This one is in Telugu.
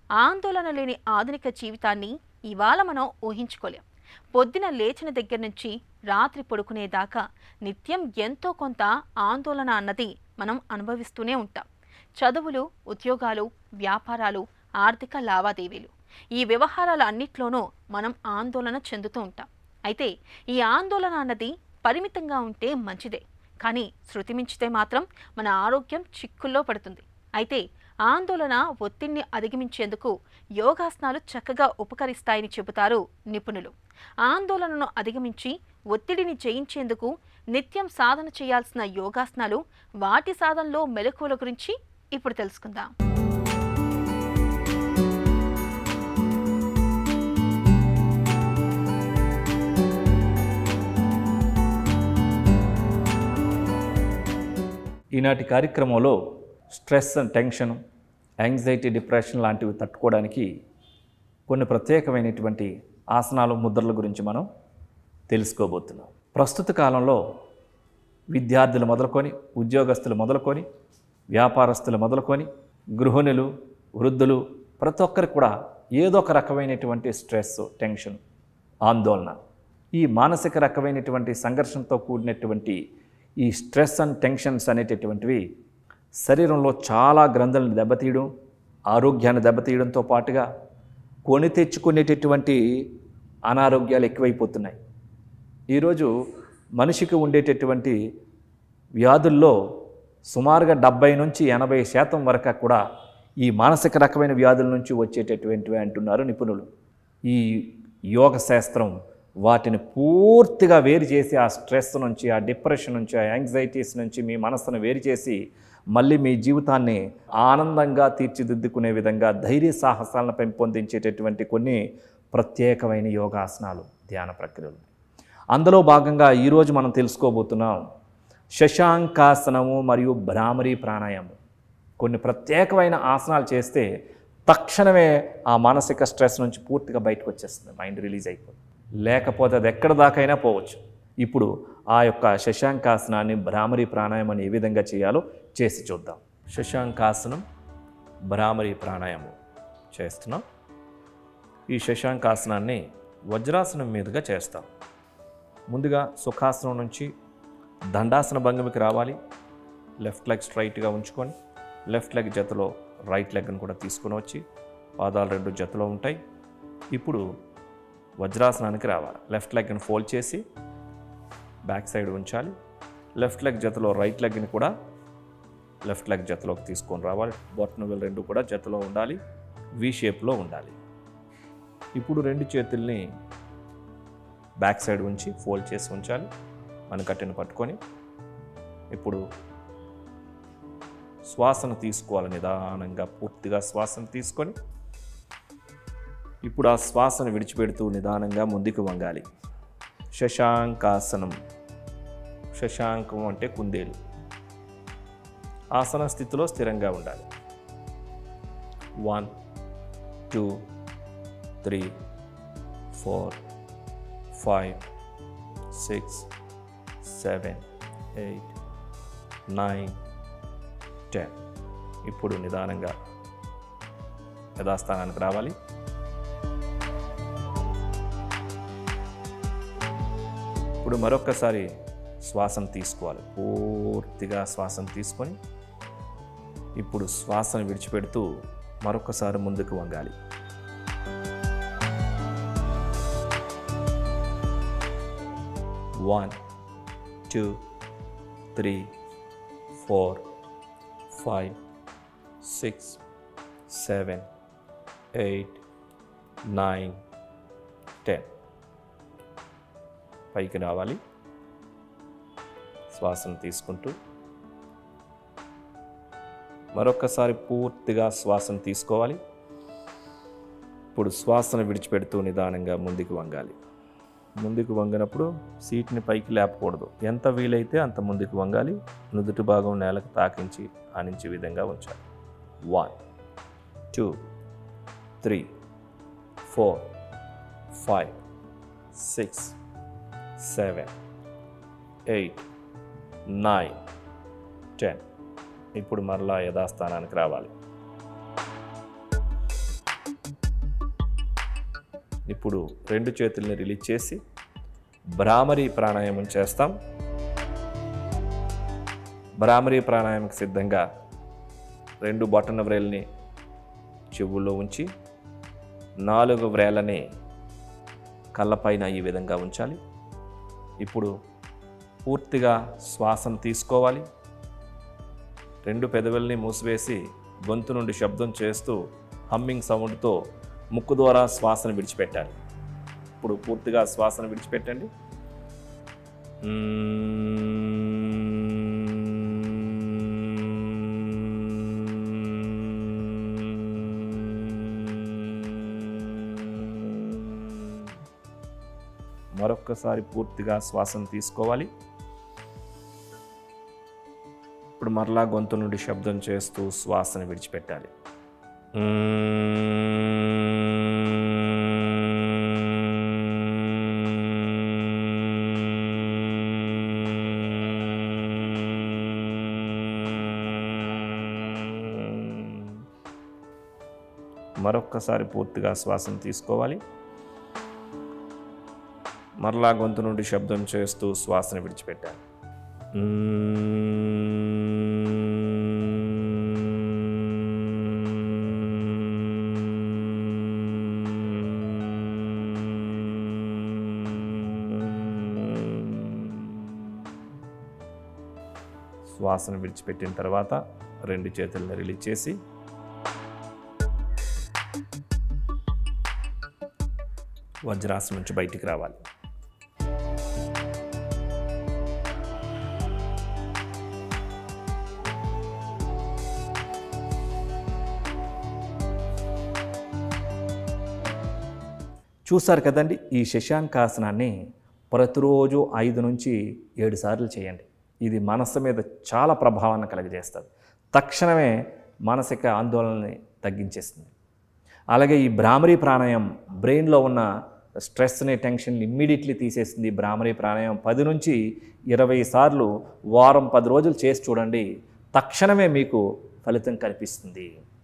ఆందోళన లేని ఆధునిక జీవితాన్ని ఇవాళ మనం ఊహించుకోలేం పొద్దున లేచిన దగ్గర నుంచి రాత్రి పడుకునేదాకా నిత్యం ఎంతో కొంత ఆందోళన అన్నది మనం అనుభవిస్తూనే ఉంటాం చదువులు ఉద్యోగాలు వ్యాపారాలు ఆర్థిక లావాదేవీలు ఈ వ్యవహారాల అన్నిట్లోనూ మనం ఆందోళన చెందుతూ ఉంటాం అయితే ఈ ఆందోళన అన్నది పరిమితంగా ఉంటే మంచిదే కానీ శృతి మించితే మాత్రం మన ఆరోగ్యం చిక్కుల్లో పడుతుంది అయితే ఆందోళన ఒత్తిడిని అధిగమించేందుకు యోగాసనాలు చక్కగా ఉపకరిస్తాయని చెబుతారు నిపుణులు ఆందోళనను అధిగమించి ఒత్తిడిని జయించేందుకు నిత్యం సాధన చేయాల్సిన యోగాసనాలు వాటి సాధనలో మెలకువల గురించి ఇప్పుడు తెలుసుకుందాం ఈనాటి కార్యక్రమంలో stress and tension anxiety depression లాంటివి తట్టుకోవడానికి కొన్ని ప్రత్యేకమైనటువంటి ఆసనాలు ముద్రల గురించి మనం తెలుసుకోబోతున్నాం ప్రస్తుత కాలంలో విద్యార్థులు మొదలుకొని ఉద్యోగస్తులు మొదలుకొని వ్యాపారస్తులు మొదలుకొని గృహిణులు వృద్ధులు ప్రతి ఒక్కరికి కూడా ఏదో ఒక రకమైనటువంటి స్ట్రెస్ టెన్షన్ ఆందోళన ఈ మానసిక రకమైనటువంటి సంఘర్షణతో కూడినటువంటి ఈ స్ట్రెస్ అండ్ టెన్షన్స్ అనేటటువంటివి శరీరంలో చాలా గ్రంథులను దెబ్బతీయడం ఆరోగ్యాన్ని దెబ్బతీయడంతో పాటుగా కొని తెచ్చుకునేటటువంటి అనారోగ్యాలు ఎక్కువైపోతున్నాయి ఈరోజు మనిషికి ఉండేటటువంటి వ్యాధుల్లో సుమారుగా డెబ్బై నుంచి ఎనభై శాతం వరకు కూడా ఈ మానసిక రకమైన వ్యాధుల నుంచి వచ్చేటటువంటివి అంటున్నారు నిపుణులు ఈ యోగ శాస్త్రం వాటిని పూర్తిగా వేరు చేసి ఆ స్ట్రెస్ నుంచి ఆ డిప్రెషన్ నుంచి ఆ యాంగ్జైటీస్ నుంచి మీ మనసును వేరు చేసి మళ్ళీ మీ జీవితాన్ని ఆనందంగా తీర్చిదిద్దుకునే విధంగా ధైర్య సాహసాలను పెంపొందించేటటువంటి కొన్ని ప్రత్యేకమైన యోగాసనాలు ధ్యాన ప్రక్రియలు అందులో భాగంగా ఈరోజు మనం తెలుసుకోబోతున్నాం శశాంకాసనము మరియు భ్రామరీ ప్రాణాయామం కొన్ని ప్రత్యేకమైన ఆసనాలు చేస్తే తక్షణమే ఆ మానసిక స్ట్రెస్ నుంచి పూర్తిగా బయటకు వచ్చేస్తుంది మైండ్ రిలీజ్ అయిపోతుంది లేకపోతే అది ఎక్కడ దాకైనా పోవచ్చు ఇప్పుడు ఆ యొక్క శశాంకాసనాన్ని భ్రామరీ ప్రాణాయామాన్ని ఏ విధంగా చేయాలో చేసి చూద్దాం శశాంకాసనం భ్రామరీ ప్రాణాయామం చేస్తున్నాం ఈ శశాంకాసనాన్ని వజ్రాసనం మీదుగా చేస్తాం ముందుగా సుఖాసనం నుంచి దండాసన భంగిమకి రావాలి లెఫ్ట్ లెగ్ స్ట్రైట్గా ఉంచుకొని లెఫ్ట్ లెగ్ జతలో రైట్ లెగ్ని కూడా తీసుకొని వచ్చి పాదాలు రెండు జతలో ఉంటాయి ఇప్పుడు వజ్రాసనానికి రావాలి లెఫ్ట్ లెగ్ని ఫోల్డ్ చేసి బ్యాక్ సైడ్ ఉంచాలి లెఫ్ట్ లెగ్ జతలో రైట్ లెగ్ని కూడా లెఫ్ట్ లెగ్ జతలోకి తీసుకొని రావాలి బొట్టనవేలు రెండు కూడా జతలో ఉండాలి వి షేప్లో ఉండాలి ఇప్పుడు రెండు చేతుల్ని బ్యాక్ సైడ్ ఉంచి ఫోల్డ్ చేసి ఉంచాలి మనకట్టెను పట్టుకొని ఇప్పుడు శ్వాసను తీసుకోవాలి నిదానంగా పూర్తిగా శ్వాసను తీసుకొని ఇప్పుడు ఆ శ్వాసను విడిచిపెడుతూ నిదానంగా ముందుకు వంగాలి శశాంకాసనం శశాంకం అంటే కుందేలు ఆసన స్థితిలో స్థిరంగా ఉండాలి one two three four five six seven eight nine ten ఇప్పుడు నిదానంగా యథాస్థానానికి రావాలి ఇప్పుడు మరొక్కసారి శ్వాసను తీసుకోవాలి పూర్తిగా శ్వాసను తీసుకొని ఇప్పుడు శ్వాసను విడిచిపెడుతూ మరొకసారి ముందుకు వంగాలి one two three four five six seven eight nine ten పైకి రావాలి శ్వాసను తీసుకుంటూ మరొకసారి పూర్తిగా శ్వాసను తీసుకోవాలి ఇప్పుడు శ్వాసను విడిచిపెడుతూ నిదానంగా ముందుకు వంగాలి ముందుకు వంగినప్పుడు సీట్ని పైకి లేపకూడదు ఎంత వీలైతే అంత ముందుకు వంగాలి నుదుటి భాగం నేలకు తాకించి ఆనించే విధంగా ఉంచాలి one two three four five six seven eight nine ten ఇప్పుడు మరలా యథాస్థానానికి రావాలి ఇప్పుడు రెండు చేతుల్ని రిలీజ్ చేసి భ్రామరీ ప్రాణాయామం చేస్తాం భ్రామరీ ప్రాణాయామకు సిద్ధంగా రెండు బొటన వ్రేల్ని చెవుల్లో ఉంచి నాలుగు వ్రేలని కళ్ళపైన ఈ విధంగా ఉంచాలి ఇప్పుడు పూర్తిగా శ్వాసను తీసుకోవాలి రెండు పెదవుల్ని మూసివేసి గొంతు నుండి శబ్దం చేస్తూ హమ్మింగ్ సౌండ్తో ముక్కు ద్వారా శ్వాసను విడిచిపెట్టాలి ఇప్పుడు పూర్తిగా శ్వాసను విడిచిపెట్టండి మరొక్కసారి పూర్తిగా శ్వాసను తీసుకోవాలి ఇప్పుడు మరలా గొంతు నుండి శబ్దం చేస్తూ శ్వాసను విడిచిపెట్టాలి మరొక్కసారి పూర్తిగా శ్వాసను తీసుకోవాలి మరలా గొంతు నుండి శబ్దం చేస్తూ శ్వాసను విడిచిపెట్టాలి శ్వాసను విడిచిపెట్టిన తర్వాత రెండు చేతులను రిలీజ్ చేసి వజ్రాసనం నుంచి బయటికి రావాలి చూసారు కదండి ఈ శశాంకాసనాన్ని ప్రతిరోజు ఐదు నుంచి ఏడు సార్లు చేయండి ఇది మనస్సు మీద చాలా ప్రభావాన్ని కలుగజేస్తుంది తక్షణమే మానసిక ఆందోళనని తగ్గించేస్తుంది అలాగే ఈ భ్రామరీ ప్రాణాయామం బ్రెయిన్లో ఉన్న స్ట్రెస్ని టెన్షన్ ఇమ్మీడియట్లీ తీసేస్తుంది భ్రామరీ ప్రాణాయామం పది నుంచి ఇరవై సార్లు వారం పది రోజులు చేసి చూడండి తక్షణమే మీకు ఫలితం కనిపిస్తుంది